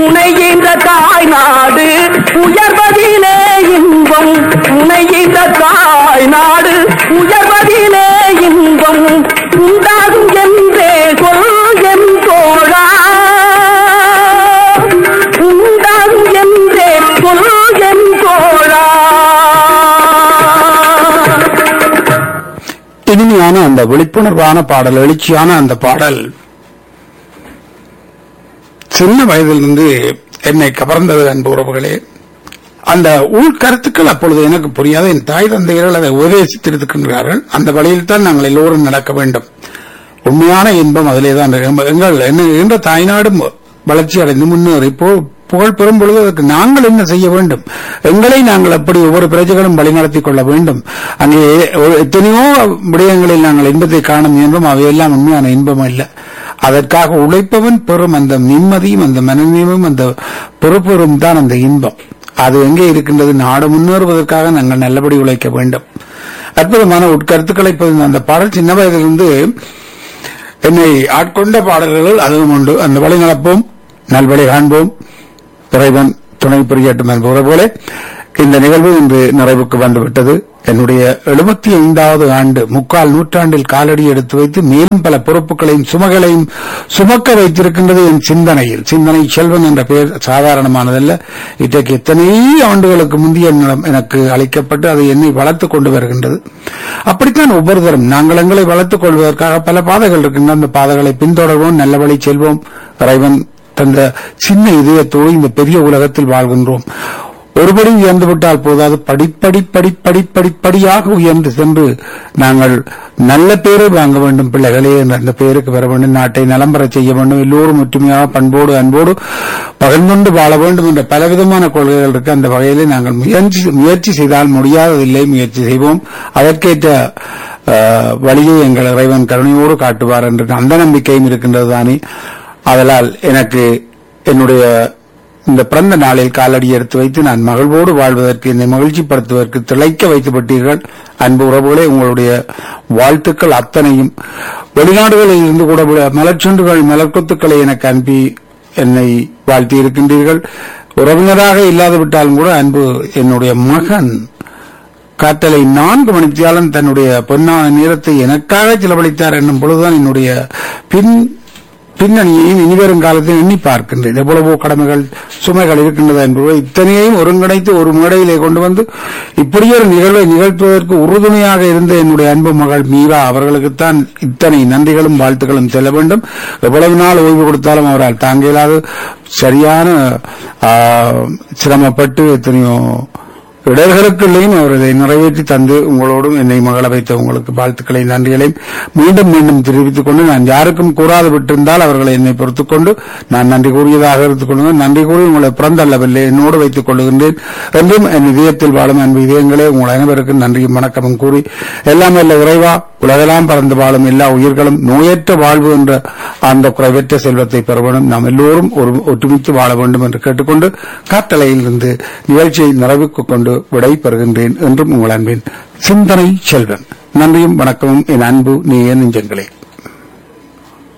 முனைகின்ற தாய் நாடு உயர்வதிலே இன்பம் முனைகின்ற தாய் நாடு உயர்வதிலே இன்பம் உண்டாகும் என்றே சொல் என் தோழா உண்டாகும் என்றே சொல் என் தோழா இனிமையான அந்த விழிப்புணர்வான பாடல் எழுச்சியான அந்த பாடல் சின்ன வயதிலிருந்து என்னை கவர்ந்தது அன்பு உறவுகளே அந்த உள்கருத்துக்கள் அப்பொழுது எனக்கு புரியாத என் தாய் தந்தையர்கள் அதை உபதேசித்திருக்கின்றார்கள் அந்த வழியில் தான் நாங்கள் எல்லோரும் நடக்க வேண்டும் உண்மையான இன்பம் அதிலே தான் இருக்கு. எங்கள் என்ன- என்ற தாய்நாடும் வளர்ச்சி அடைந்து முன்னேறி போ- புகழ் பெறும் பொழுது அதற்கு நாங்கள் என்ன செய்ய வேண்டும் எங்களை நாங்கள் அப்படி ஒவ்வொரு பிரஜைகளும் வழிநடத்திக் கொள்ள வேண்டும் அங்கே ஒரு- எத்தனையோ விடயங்களில் நாங்கள் இன்பத்தை காண முயன்றோம் அவையெல்லாம் உண்மையான இன்பம் அல்ல அதற்காக உழைப்பவன் பெறும் அந்த நிம்மதியும் அந்த மனநிலையும் அந்த பொறுப்பெறும் தான் அந்த இன்பம் அது எங்கே இருக்கின்றது நாடு முன்னேறுவதற்காக நாங்கள் நல்லபடி உழைக்க வேண்டும் அற்புதமான உட்கருத்துக்களை பதிந்த அந்த பாடல் சின்ன வயதிலிருந்து என்னை ஆட்கொண்ட பாடல்கள் அதுவும் உண்டு அந்த வழி நடப்போம் நல்வழி காண்போம் இறைவன் துணை புரியட்டும் என்பது போல இந்த நிகழ்வு இன்று நிறைவுக்கு வந்துவிட்டது என்னுடைய எழுபத்தி ஐந்தாவது ஆண்டு முக்கால் நூற்றாண்டில் காலடி எடுத்து வைத்து மேலும் பல பொறுப்புகளையும் சுமைகளையும் சுமக்க வைத்திருக்கின்றது என் சிந்தனையில் சிந்தனை செல்வன் என்ற பெயர் சாதாரணமானதல்ல இன்றைக்கு எத்தனை ஆண்டுகளுக்கு முந்தைய என்னிடம் எனக்கு அளிக்கப்பட்டு அது என்னை வளர்த்துக் கொண்டு வருகின்றது அப்படித்தான் ஒவ்வொருத்தரும் நாங்கள் எங்களை வளர்த்துக் கொள்வதற்காக பல பாதைகள் இருக்கின்றன அந்த பாதைகளை பின்தொடர்வோம் நல்ல வழி செல்வோம் இறைவன் தந்த சின்ன இதயத்தோடு இந்த பெரிய உலகத்தில் வாழ்கின்றோம் ஒருபடி உயர்ந்து விட்டால் போதாது படிப்படி படிப்படி படிப்படியாக உயர்ந்து சென்று நாங்கள் நல்ல பேரை வாங்க வேண்டும் பிள்ளைகளே என்ற அந்த பேருக்கு வர வேண்டும் நாட்டை நலம் பெறச் செய்ய வேண்டும் எல்லோரும் ஒற்றுமையாக பண்போடு அன்போடு பகிர்ந்து வாழ வேண்டும் என்ற பலவிதமான கொள்கைகள் இருக்கு அந்த வகையிலே நாங்கள் முயற்சி முயற்சி செய்தால் முடியாததில்லை முயற்சி செய்வோம் அதற்கேற்ற அஹ், வழியை எங்கள் இறைவன் கருணையோடு காட்டுவார் என்ற அந்த நம்பிக்கையும் இருக்கின்றது தானே அதனால் எனக்கு என்னுடைய இந்த பிறந்த நாளில் காலடி எடுத்து வைத்து நான் மகிழ்வோடு வாழ்வதற்கு என்னை மகிழ்ச்சிப்படுத்துவதற்கு திளைக்க வைத்துப்பட்டீர்கள் அன்பு உறவுகளே உங்களுடைய வாழ்த்துக்கள் அத்தனையும் வெளிநாடுகளில் இருந்து கூட விட மலர்ச்செண்டுகள் மலர்கொத்துக்களை எனக்கு அனுப்பி என்னை வாழ்த்தி இருக்கின்றீர்கள் உறவினராக இல்லாது விட்டாலும் கூட அன்பு என்னுடைய மகன் காத்தலை நான்கு மணித்தியாலும் தன்னுடைய பொன்னான நேரத்தை எனக்காக செலவழித்தார் என்னும் பொழுதுதான் என்னுடைய பின் பின்னணியையும் இனிவரும் காலத்தில் எண்ணி பார்க்கின்றேன் எவ்வளவோ கடமைகள் சுமைகள் இருக்கின்றது என்பது இத்தனையையும் ஒருங்கிணைத்து ஒரு மேடையிலே கொண்டு வந்து இப்படியே ஒரு நிகழ்வை நிகழ்த்துவதற்கு உறுதுணையாக இருந்த என்னுடைய அன்பு மகள் மீரா அவர்களுக்குத்தான் இத்தனை நன்றிகளும் வாழ்த்துக்களும் செல்ல வேண்டும் எவ்வளவு நாள் ஓய்வு கொடுத்தாலும் அவரால் தாங்க இயலாது சரியான ஆ, சிரமப்பட்டு எத்தனையோ இடர்களுக்குள்ளேயும் அவர் இதை நிறைவேற்றி தந்து உங்களோடும் என்னை மகள வைத்த உங்களுக்கு வாழ்த்துக்களை நன்றிகளையும் மீண்டும் மீண்டும் தெரிவித்துக் கொண்டு நான் யாருக்கும் கூறாது விட்டிருந்தால் அவர்களை என்னை பொறுத்துக் கொண்டு நான் நன்றி கூறியதாக எடுத்துக் கொள்ளுங்கள் நன்றி கூறி உங்களை பிறந்தல்லவில்லை என்னோடு வைத்துக் கொள்ளுகின்றேன் என்றும் என் இதயத்தில் வாழும் அன்பு இதயங்களே உங்கள் அனைவருக்கும் நன்றியும் வணக்கமும் கூறி எல்லாம் இல்ல இறைவா உலகெல்லாம் பறந்து வாழும் எல்லா உயிர்களும் நோயற்ற வாழ்வு என்ற அந்த குறைவற்ற செல்வத்தை பெற வேண்டும் நாம் எல்லோரும் ஒரு ஒற்றுமித்து வாழ வேண்டும் என்று கேட்டுக்கொண்டு காத்தலையில் இருந்து நிகழ்ச்சியை நிறைவுக்கு கொண்டு விடை பெறுகின்றேன் என்றும் உங்கள் அன்பின் சிந்தனை செல்வன் நன்றியும் வணக்கமும் என் அன்பு நீ நெஞ்சங்களே